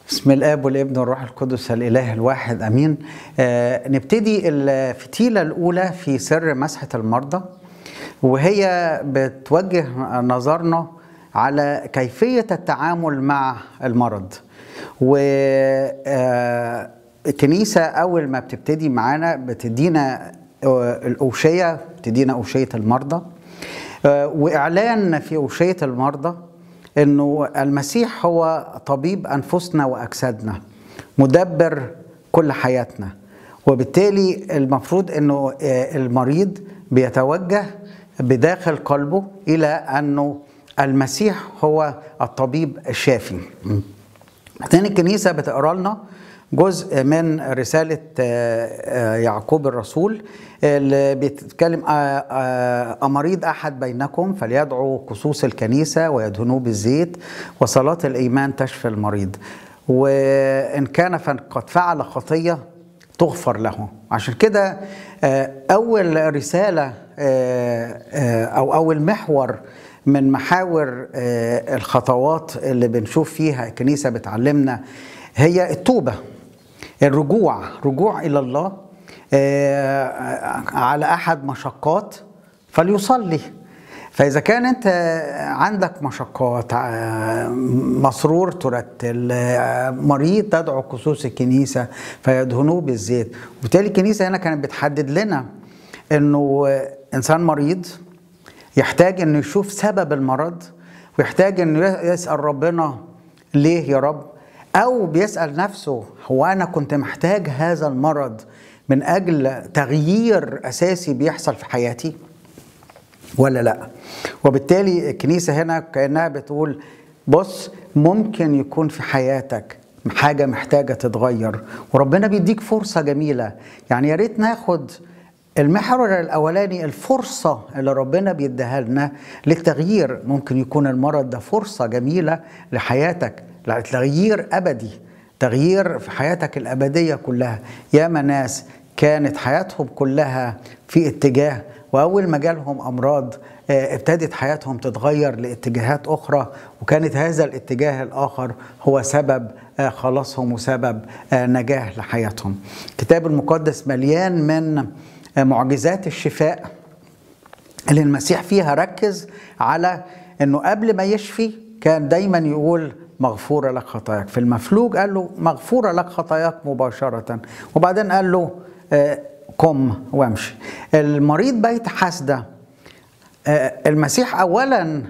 بسم الاب والابن والروح القدس الاله الواحد امين آه نبتدي الفتيله الاولى في سر مسحه المرضى وهي بتوجه نظرنا على كيفيه التعامل مع المرض والكنيسه اول ما بتبتدي معانا بتدينا الاوشيه بتدينا اوشيه المرضى آه واعلان في اوشيه المرضى انه المسيح هو طبيب انفسنا واجسادنا مدبر كل حياتنا وبالتالي المفروض انه المريض بيتوجه بداخل قلبه الى انه المسيح هو الطبيب الشافي تاني الكنيسه بتقرا لنا جزء من رسالة يعقوب الرسول اللي بيتكلم أمريض أحد بينكم فليدعو قصوص الكنيسة ويدهنوه بالزيت وصلاة الإيمان تشفي المريض وإن كان قد فعل خطية تغفر له عشان كده أول رسالة أو أول محور من محاور الخطوات اللي بنشوف فيها الكنيسة بتعلمنا هي التوبة الرجوع رجوع إلى الله على أحد مشقات فليصلي فإذا كان أنت عندك مشقات مسرور ترتل مريض تدعو قصوص الكنيسة فيدهنوه بالزيت وبالتالي الكنيسة هنا كانت بتحدد لنا أنه إنسان مريض يحتاج أنه يشوف سبب المرض ويحتاج أنه يسأل ربنا ليه يا رب أو بيسأل نفسه هو أنا كنت محتاج هذا المرض من أجل تغيير أساسي بيحصل في حياتي ولا لا وبالتالي الكنيسة هنا كأنها بتقول بص ممكن يكون في حياتك حاجة محتاجة تتغير وربنا بيديك فرصة جميلة يعني يا ريت ناخد المحور الاولاني الفرصه اللي ربنا بيديها لنا للتغيير ممكن يكون المرض ده فرصه جميله لحياتك تغيير ابدي تغيير في حياتك الابديه كلها ياما ناس كانت حياتهم كلها في اتجاه واول ما جالهم امراض ابتدت حياتهم تتغير لاتجاهات اخرى وكانت هذا الاتجاه الاخر هو سبب خلاصهم وسبب نجاح لحياتهم الكتاب المقدس مليان من معجزات الشفاء اللي المسيح فيها ركز على انه قبل ما يشفي كان دايما يقول مغفوره لك خطاياك في المفلوج قال له مغفوره لك خطاياك مباشره وبعدين قال له قم وامشي المريض بيت حسده المسيح اولا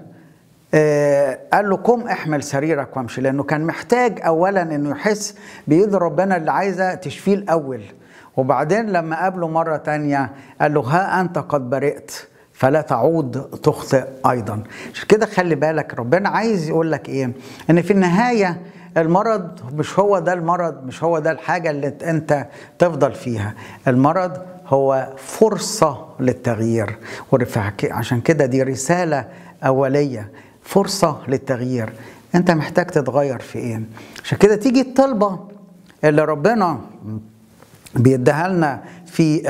قال له قم احمل سريرك وامشي لانه كان محتاج اولا انه يحس بايد ربنا اللي عايزه تشفيه الاول وبعدين لما قابله مرة تانية قال له ها أنت قد برئت فلا تعود تخطئ أيضا عشان كده خلي بالك ربنا عايز يقول لك إيه إن في النهاية المرض مش هو ده المرض مش هو ده الحاجة اللي أنت تفضل فيها المرض هو فرصة للتغيير عشان كده دي رسالة أولية فرصة للتغيير أنت محتاج تتغير في إيه عشان كده تيجي الطلبة اللي ربنا بيديها لنا في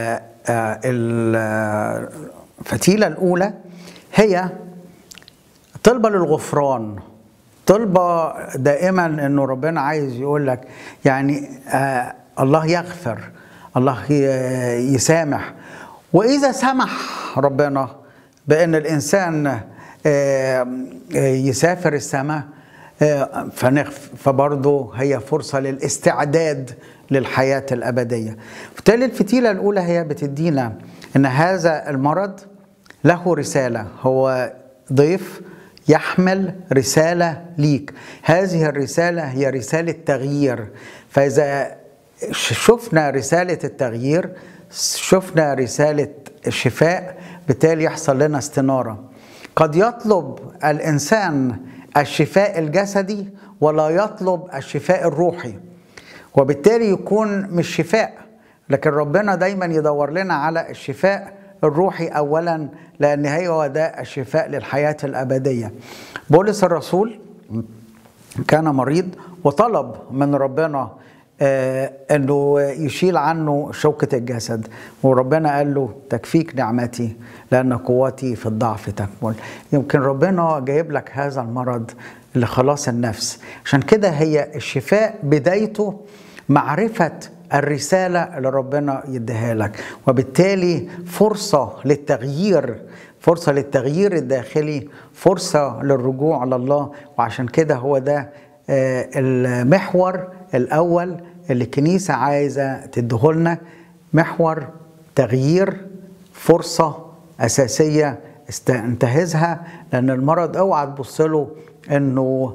الفتيله الاولى هي طلبه للغفران طلبه دائما انه ربنا عايز يقول لك يعني آه الله يغفر الله يسامح واذا سمح ربنا بان الانسان آه يسافر السماء آه فبرضه هي فرصه للاستعداد للحياة الأبدية بالتالي الفتيلة الأولى هي بتدينا أن هذا المرض له رسالة هو ضيف يحمل رسالة ليك هذه الرسالة هي رسالة تغيير فإذا شفنا رسالة التغيير شفنا رسالة الشفاء بالتالي يحصل لنا استنارة قد يطلب الإنسان الشفاء الجسدي ولا يطلب الشفاء الروحي وبالتالي يكون مش شفاء لكن ربنا دايما يدور لنا على الشفاء الروحي اولا لان هو ده الشفاء للحياه الابديه بولس الرسول كان مريض وطلب من ربنا آه انه يشيل عنه شوكة الجسد وربنا قال له تكفيك نعمتي لان قوتي في الضعف تكمل يمكن ربنا جايب لك هذا المرض لخلاص النفس عشان كده هي الشفاء بدايته معرفة الرسالة اللي ربنا يديها لك وبالتالي فرصة للتغيير فرصة للتغيير الداخلي فرصة للرجوع لله وعشان كده هو ده المحور الأول اللي الكنيسة عايزة تديهولنا محور تغيير فرصة أساسية انتهزها لأن المرض اوعى تبص له إنه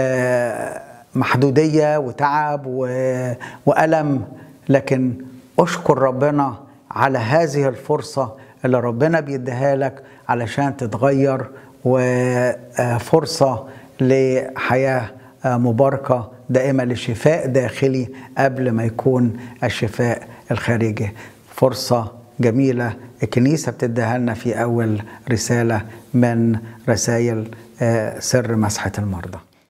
محدودية وتعب وألم لكن أشكر ربنا على هذه الفرصة اللي ربنا بيديها لك علشان تتغير وفرصة لحياة مباركة دائمة لشفاء داخلي قبل ما يكون الشفاء الخارجي فرصة جميلة الكنيسة بتديها لنا في أول رسالة من رسائل سر مسحة المرضى